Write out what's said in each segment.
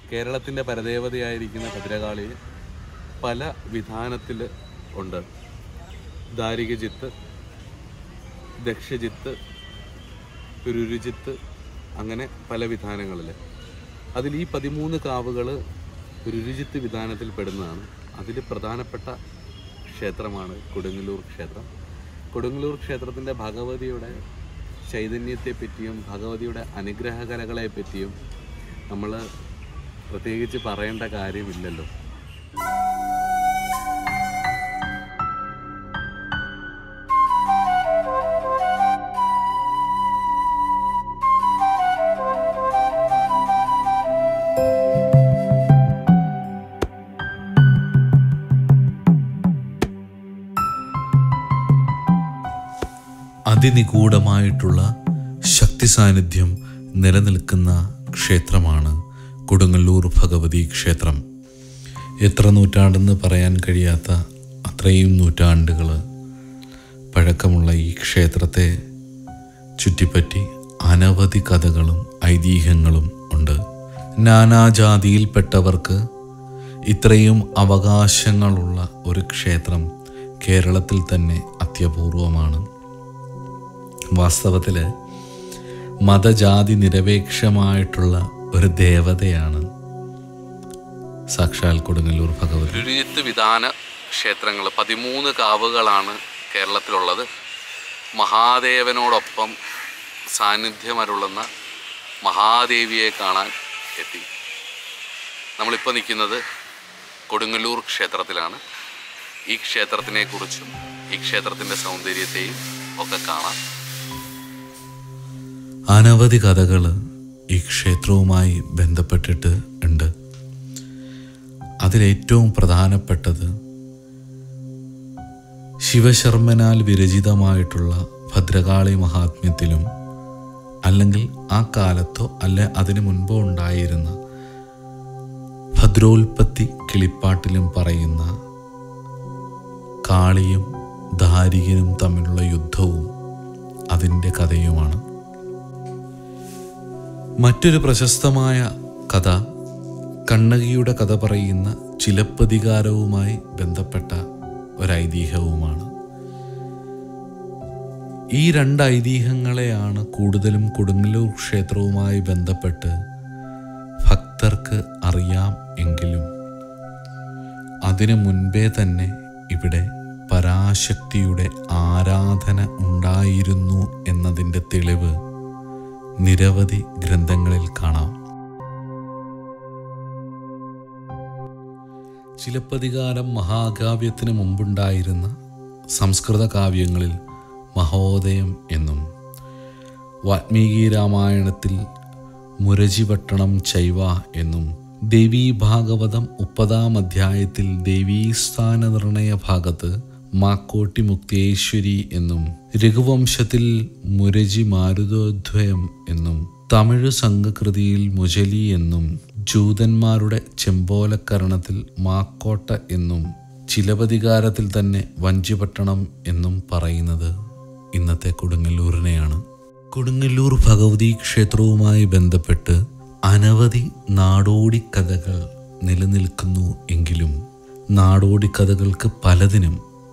കേരളത്തിൻ്റെ പരദേവതയായിരിക്കുന്ന ഭദ്രകാളി പല വിധാനത്തിൽ ഉണ്ട് ദാരികജിത്ത് ദക്ഷജിത്ത് രുരുജിത്ത് അങ്ങനെ പല വിധാനങ്ങളിൽ അതിൽ ഈ പതിമൂന്ന് കാവുകൾ രുരുജിത്ത് വിധാനത്തിൽ പെടുന്നതാണ് അതിൽ പ്രധാനപ്പെട്ട ക്ഷേത്രമാണ് കൊടുങ്ങല്ലൂർ ക്ഷേത്രം കൊടുങ്ങല്ലൂർ ക്ഷേത്രത്തിൻ്റെ ഭഗവതിയുടെ ചൈതന്യത്തെ പറ്റിയും ഭഗവതിയുടെ അനുഗ്രഹകലകളെ പറ്റിയും നമ്മൾ പ്രത്യേകിച്ച് പറയേണ്ട കാര്യമില്ലല്ലോ അതിനിഗൂഢമായിട്ടുള്ള ശക്തി സാന്നിധ്യം നിലനിൽക്കുന്ന ക്ഷേത്രമാണ് കൊടുങ്ങല്ലൂർ ഭഗവതി ക്ഷേത്രം എത്ര നൂറ്റാണ്ടെന്ന് പറയാൻ കഴിയാത്ത അത്രയും നൂറ്റാണ്ടുകൾ പഴക്കമുള്ള ഈ ക്ഷേത്രത്തെ ചുറ്റിപ്പറ്റി അനവധി കഥകളും ഐതിഹ്യങ്ങളും ഉണ്ട് നാനാജാതിയിൽപ്പെട്ടവർക്ക് ഇത്രയും അവകാശങ്ങളുള്ള ഒരു ക്ഷേത്രം കേരളത്തിൽ തന്നെ അത്യപൂർവമാണ് വാസ്തവത്തിൽ മതജാതി നിരപേക്ഷമായിട്ടുള്ള ഒരു ദേവതയാണ് സാക്ഷാൽ കൊടുങ്ങല്ലൂർ ഭഗവതി രുരുജിത്ത് വിധാന ക്ഷേത്രങ്ങൾ പതിമൂന്ന് കാവുകളാണ് കേരളത്തിലുള്ളത് മഹാദേവനോടൊപ്പം സാന്നിധ്യമരുളുന്ന മഹാദേവിയെ കാണാൻ എത്തി നമ്മളിപ്പോൾ നിൽക്കുന്നത് കൊടുങ്ങല്ലൂർ ക്ഷേത്രത്തിലാണ് ഈ ക്ഷേത്രത്തിനെക്കുറിച്ചും ഈ ക്ഷേത്രത്തിൻ്റെ സൗന്ദര്യത്തെയും ഒക്കെ കാണാം അനവധി കഥകൾ ഈ ക്ഷേത്രവുമായി ബന്ധപ്പെട്ടിട്ട് ഉണ്ട് അതിലേറ്റവും പ്രധാനപ്പെട്ടത് ശിവശർമ്മനാൽ വിരചിതമായിട്ടുള്ള ഭദ്രകാളി മഹാത്മ്യത്തിലും അല്ലെങ്കിൽ ആ കാലത്തോ അല്ലെ അതിനു മുൻപോ ഉണ്ടായിരുന്ന ഭദ്രോൽപത്തി കിളിപ്പാട്ടിലും പറയുന്ന കാളിയും ധാരികനും തമ്മിലുള്ള യുദ്ധവും അതിൻ്റെ കഥയുമാണ് മറ്റൊരു പ്രശസ്തമായ കഥ കണ്ണകിയുടെ കഥ പറയുന്ന ചിലപ്പതികാരവുമായി ബന്ധപ്പെട്ട ഒരു ഐതിഹ്യവുമാണ് ഈ രണ്ട് ഐതിഹ്യങ്ങളെയാണ് കൂടുതലും കൊടുങ്ങല്ലൂർ ക്ഷേത്രവുമായി ബന്ധപ്പെട്ട് ഭക്തർക്ക് അറിയാം എങ്കിലും അതിനു മുൻപേ തന്നെ ഇവിടെ പരാശക്തിയുടെ ആരാധന ഉണ്ടായിരുന്നു എന്നതിൻ്റെ തെളിവ് നിരവധി ഗ്രന്ഥങ്ങളിൽ കാണാം ചിലപ്പതികാരം മഹാകാവ്യത്തിന് മുമ്പുണ്ടായിരുന്ന സംസ്കൃത കാവ്യങ്ങളിൽ മഹോദയം എന്നും വാൽമീകി രാമായണത്തിൽ മുരജിപട്ടണം ചൈവ എന്നും ദേവീ ഭാഗവതം മുപ്പതാം അധ്യായത്തിൽ ദേവീസ്ഥാന നിർണയ ഭാഗത്ത് മാക്കോട്ടി മുക്തേശ്വരി എന്നും രഘുവംശത്തിൽ മുരജി മാരുതോദ്വയം എന്നും തമിഴ് സംഘകൃതിയിൽ മുജലി എന്നും ജൂതന്മാരുടെ ചെമ്പോലക്കരണത്തിൽ മാക്കോട്ട എന്നും ചിലപതികാരത്തിൽ തന്നെ വഞ്ചിപട്ടണം എന്നും പറയുന്നത് ഇന്നത്തെ കൊടുങ്ങല്ലൂരിനെയാണ് കൊടുങ്ങല്ലൂർ ഭഗവതി ക്ഷേത്രവുമായി ബന്ധപ്പെട്ട് അനവധി നാടോടി കഥകൾ നിലനിൽക്കുന്നു എങ്കിലും നാടോടി കഥകൾക്ക് പലതിനും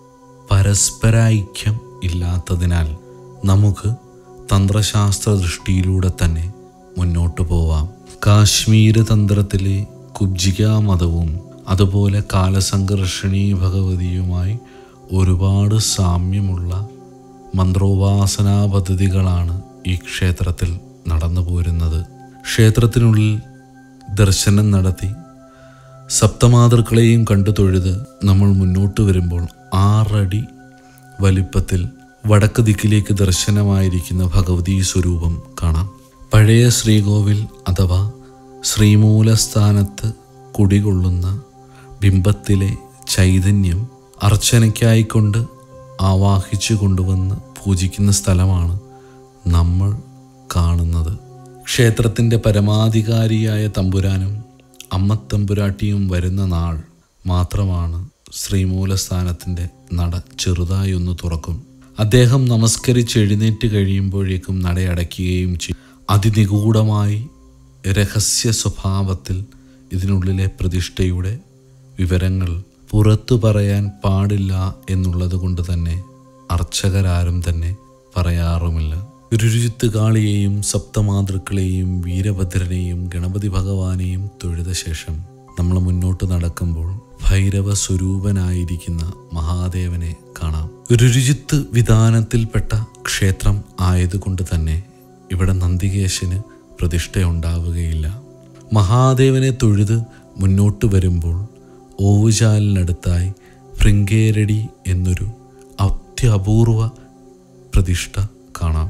പരസ്പരൈക്യം ഇല്ലാത്തതിനാൽ നമുക്ക് തന്ത്രശാസ്ത്ര ദൃഷ്ടിയിലൂടെ തന്നെ മുന്നോട്ട് പോവാം കാശ്മീര് തന്ത്രത്തിലെ കുബ്ജിക മതവും അതുപോലെ കാലസംഘർഷിണി ഭഗവതിയുമായി ഒരുപാട് സാമ്യമുള്ള മന്ത്രോപാസനാ പദ്ധതികളാണ് ഈ ക്ഷേത്രത്തിൽ നടന്നു പോരുന്നത് ക്ഷേത്രത്തിനുള്ളിൽ ദർശനം നടത്തി സപ്തമാതൃക്കളെയും കണ്ടു തൊഴുത് നമ്മൾ മുന്നോട്ട് വരുമ്പോൾ ആറടി വലിപ്പത്തിൽ വടക്ക് ദിക്കിലേക്ക് ദർശനമായിരിക്കുന്ന ഭഗവതി സ്വരൂപം കാണാം പഴയ ശ്രീകോവിൽ അഥവാ ശ്രീമൂലസ്ഥാനത്ത് കുടികൊള്ളുന്ന ബിംബത്തിലെ ചൈതന്യം അർച്ചനയ്ക്കായിക്കൊണ്ട് ആവാഹിച്ചു കൊണ്ടുവന്ന് പൂജിക്കുന്ന സ്ഥലമാണ് നമ്മൾ കാണുന്നത് ക്ഷേത്രത്തിൻ്റെ പരമാധികാരിയായ തമ്പുരാനും അമ്മത്തമ്പുരാട്ടിയും വരുന്ന നാൾ മാത്രമാണ് ശ്രീമൂലസ്ഥാനത്തിൻ്റെ നട ചെറുതായി ഒന്ന് തുറക്കും അദ്ദേഹം നമസ്കരിച്ച് എഴുന്നേറ്റ് കഴിയുമ്പോഴേക്കും നടയടയ്ക്കുകയും ചെയ്യും അതിനിഗൂഢമായി രഹസ്യ സ്വഭാവത്തിൽ ഇതിനുള്ളിലെ പ്രതിഷ്ഠയുടെ വിവരങ്ങൾ പുറത്തു പറയാൻ പാടില്ല എന്നുള്ളത് കൊണ്ട് തന്നെ അർച്ചകരാരും തന്നെ പറയാറുമില്ല രുചിത്ത് കാളിയെയും സപ്തമാതൃക്കളെയും വീരഭദ്രനെയും ഗണപതി ഭഗവാനെയും തൊഴുത ശേഷം നമ്മൾ മുന്നോട്ട് നടക്കുമ്പോൾ ഭൈരവ സ്വരൂപനായിരിക്കുന്ന മഹാദേവനെ കാണാം രുചിത്ത് വിധാനത്തിൽപ്പെട്ട ക്ഷേത്രം ആയതുകൊണ്ട് തന്നെ ഇവിടെ നന്ദികേശന് പ്രതിഷ്ഠയുണ്ടാവുകയില്ല മഹാദേവനെ തൊഴുത് മുന്നോട്ട് വരുമ്പോൾ ഓവുചാലിനടുത്തായി ഭൃങ്കേരടി എന്നൊരു അത്യപൂർവ പ്രതിഷ്ഠ കാണാം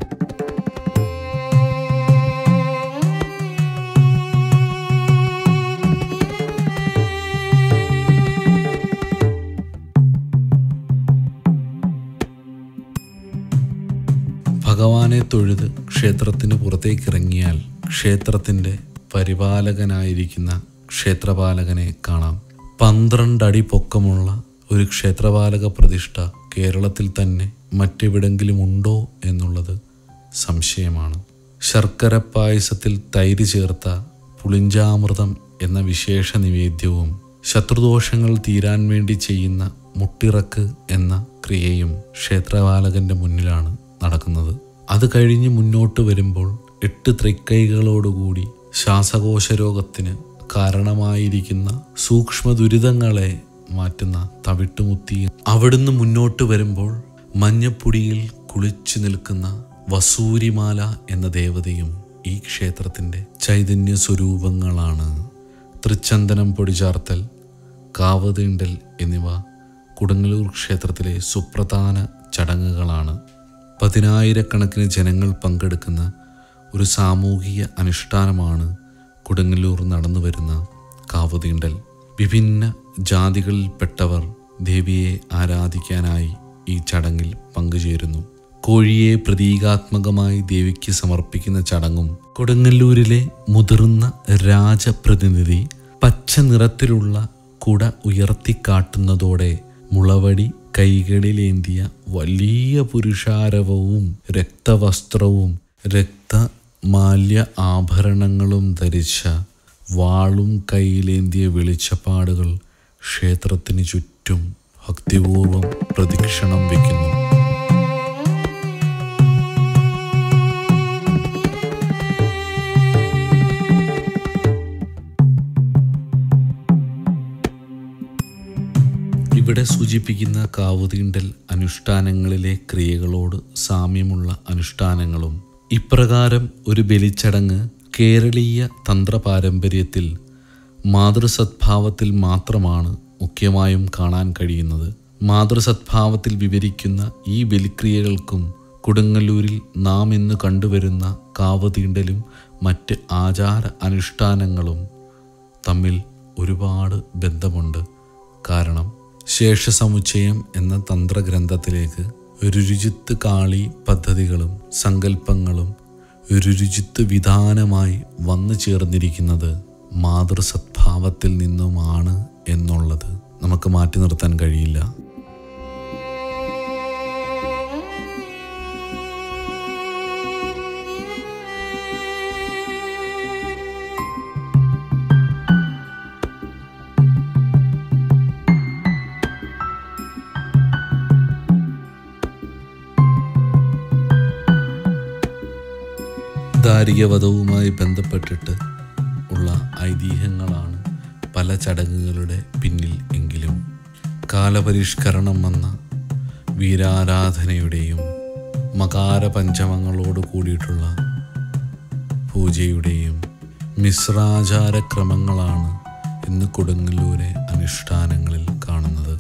ഭഗവാനെ തൊഴുത് ക്ഷേത്രത്തിന് പുറത്തേക്ക് ഇറങ്ങിയാൽ ക്ഷേത്രത്തിൻ്റെ പരിപാലകനായിരിക്കുന്ന ക്ഷേത്രപാലകനെ കാണാം പന്ത്രണ്ട് അടി പൊക്കമുള്ള ഒരു ക്ഷേത്രപാലക പ്രതിഷ്ഠ കേരളത്തിൽ തന്നെ മറ്റെവിടെങ്കിലും ഉണ്ടോ എന്നുള്ളത് സംശയമാണ് ശർക്കര പായസത്തിൽ തൈര് ചേർത്ത പുളിഞ്ചാമൃതം എന്ന വിശേഷ നിവേദ്യവും ശത്രുദോഷങ്ങൾ തീരാൻ വേണ്ടി ചെയ്യുന്ന മുട്ടിറക്ക് എന്ന ക്രിയയും ക്ഷേത്രപാലകന്റെ മുന്നിലാണ് നടക്കുന്നത് അത് കഴിഞ്ഞ് മുന്നോട്ട് വരുമ്പോൾ എട്ട് തൃക്കൈകളോടുകൂടി ശ്വാസകോശ രോഗത്തിന് കാരണമായിരിക്കുന്ന സൂക്ഷ്മ ദുരിതങ്ങളെ മാറ്റുന്ന തവിട്ടുമുത്തി അവിടുന്ന് മുന്നോട്ട് വരുമ്പോൾ മഞ്ഞപ്പൊടിയിൽ കുളിച്ചു നിൽക്കുന്ന വസൂരിമാല എന്ന ദേവതയും ഈ ക്ഷേത്രത്തിൻ്റെ ചൈതന്യ സ്വരൂപങ്ങളാണ് തൃച്ചന്ദനം പൊടി ചാർത്തൽ കാവതീണ്ടൽ എന്നിവ കുടങ്ങലൂർ ക്ഷേത്രത്തിലെ സുപ്രധാന ചടങ്ങുകളാണ് പതിനായിരക്കണക്കിന് ജനങ്ങൾ പങ്കെടുക്കുന്ന ഒരു സാമൂഹിക അനുഷ്ഠാനമാണ് കൊടുങ്ങല്ലൂർ നടന്നു വരുന്ന കാവുതീണ്ടൽ വിഭിന്ന ജാതികളിൽപ്പെട്ടവർ ദേവിയെ ആരാധിക്കാനായി ഈ ചടങ്ങിൽ പങ്കുചേരുന്നു കോഴിയെ പ്രതീകാത്മകമായി ദേവിക്ക് സമർപ്പിക്കുന്ന ചടങ്ങും കൊടുങ്ങല്ലൂരിലെ മുതിർന്ന രാജപ്രതിനിധി പച്ച നിറത്തിലുള്ള കുട ഉയർത്തിക്കാട്ടുന്നതോടെ മുളവടി കൈകളിലേന്തിയ വലിയ പുരുഷാരവവും രക്തവസ്ത്രവും രക്തമാല്യ ആഭരണങ്ങളും ധരിച്ച വാളും കൈയിലേന്തിയ വെളിച്ചപ്പാടുകൾ ക്ഷേത്രത്തിന് ചുറ്റും ഭക്തിപൂർവം പ്രദക്ഷിണം വയ്ക്കുന്നു ഇവിടെ സൂചിപ്പിക്കുന്ന കാവുതീണ്ടൽ അനുഷ്ഠാനങ്ങളിലെ ക്രിയകളോട് സാമ്യമുള്ള അനുഷ്ഠാനങ്ങളും ഇപ്രകാരം ഒരു ബലിച്ചടങ്ങ് കേരളീയ തന്ത്ര പാരമ്പര്യത്തിൽ മാതൃസദ്ഭാവത്തിൽ മാത്രമാണ് മുഖ്യമായും കാണാൻ കഴിയുന്നത് മാതൃസദ്ഭാവത്തിൽ വിവരിക്കുന്ന ഈ ബലിക്രിയകൾക്കും കൊടുങ്ങല്ലൂരിൽ നാം ഇന്ന് കണ്ടുവരുന്ന കാവുതീണ്ടലും മറ്റ് ആചാര അനുഷ്ഠാനങ്ങളും തമ്മിൽ ഒരുപാട് ബന്ധമുണ്ട് കാരണം ശേഷസമുച്ചയം എന്ന തന്ത്രഗ്രന്ഥത്തിലേക്ക് രുചിത്ത് കാളി പദ്ധതികളും സങ്കല്പങ്ങളും രുചിത്ത് വിധാനമായി വന്നു ചേർന്നിരിക്കുന്നത് മാതൃസദ്ഭാവത്തിൽ നിന്നുമാണ് എന്നുള്ളത് നമുക്ക് മാറ്റി നിർത്താൻ കഴിയില്ല ദാരികവധവുമായി ബന്ധപ്പെട്ടിട്ട് ഉള്ള ഐതിഹ്യങ്ങളാണ് പല ചടങ്ങുകളുടെ പിന്നിൽ എങ്കിലും കാലപരിഷ്കരണം വന്ന വീരാരാധനയുടെയും മകാര പഞ്ചമങ്ങളോട് കൂടിയിട്ടുള്ള പൂജയുടെയും മിശ്രാചാരക്രമങ്ങളാണ് ഇന്ന് കൊടുങ്ങല്ലൂരെ അനുഷ്ഠാനങ്ങളിൽ കാണുന്നത്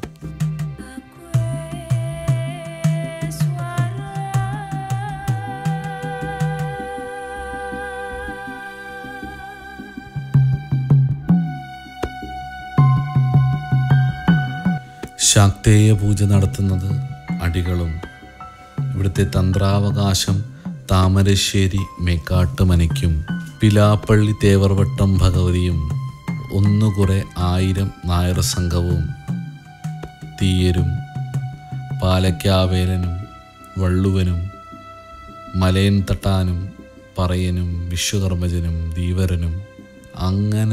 ശാക്തേയ പൂജ നടത്തുന്നത് അടികളും ഇവിടുത്തെ തന്ത്രാവകാശം താമരശ്ശേരി മേക്കാട്ടുമനയ്ക്കും പിലാപ്പള്ളി തേവർവട്ടം ഭഗവതിയും ഒന്നുകുറെ ആയിരം നായർ സംഘവും തീയരും പാലക്കാവേലനും വള്ളുവനും മലയൻ തട്ടാനും പറയനും വിശ്വകർമ്മജനും ധീവരനും അങ്ങനെ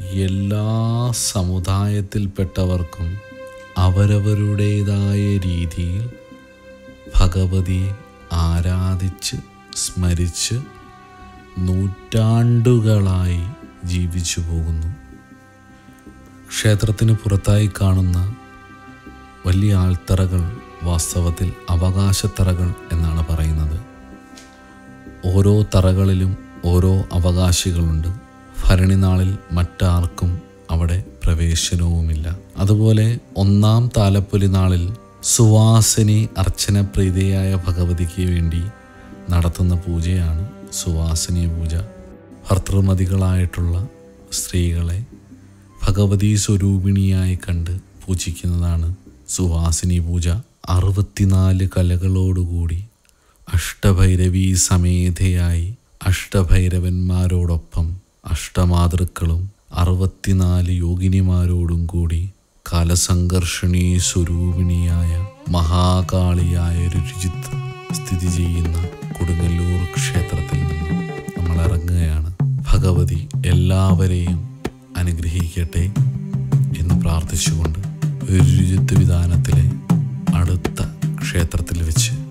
എല്ലാ സമുദായത്തിൽപ്പെട്ടവർക്കും അവരവരുടേതായ രീതിയിൽ ഭഗവതിയെ ആരാധിച്ച് സ്മരിച്ച് നൂറ്റാണ്ടുകളായി ജീവിച്ചു പോകുന്നു ക്ഷേത്രത്തിന് പുറത്തായി കാണുന്ന വലിയ ആൾത്തറകൾ വാസ്തവത്തിൽ അവകാശത്തറകൾ എന്നാണ് പറയുന്നത് ഓരോ തറകളിലും ഓരോ അവകാശികളുണ്ട് ഭരണിനാളിൽ മറ്റാർക്കും അവിടെ പ്രവേശനവുമില്ല അതുപോലെ ഒന്നാം താലപ്പൊലി നാളിൽ സുവാസിനി അർച്ചന പ്രീതിയായ ഭഗവതിക്ക് വേണ്ടി നടത്തുന്ന പൂജയാണ് സുവാസിനി പൂജ ഭർത്തൃമതികളായിട്ടുള്ള സ്ത്രീകളെ ഭഗവതി സ്വരൂപിണിയായി കണ്ട് പൂജിക്കുന്നതാണ് സുവാസിനി പൂജ അറുപത്തിനാല് കലകളോടുകൂടി അഷ്ടഭൈരവി സമേതയായി അഷ്ടഭൈരവന്മാരോടൊപ്പം അഷ്ടമാതൃക്കളും അറുപത്തിനാല് യോഗിനിമാരോടും കൂടി കാലസംഘർഷിണി സ്വരൂപിണിയായ മഹാകാളിയായ രുചിത്ത് സ്ഥിതി ചെയ്യുന്ന കൊടുങ്ങല്ലൂർ ക്ഷേത്രത്തിൽ നിന്ന് നമ്മൾ ഇറങ്ങുകയാണ് ഭഗവതി എല്ലാവരെയും അനുഗ്രഹിക്കട്ടെ എന്ന് പ്രാർത്ഥിച്ചുകൊണ്ട് രുചിത്ത് വിധാനത്തിലെ അടുത്ത ക്ഷേത്രത്തിൽ വെച്ച്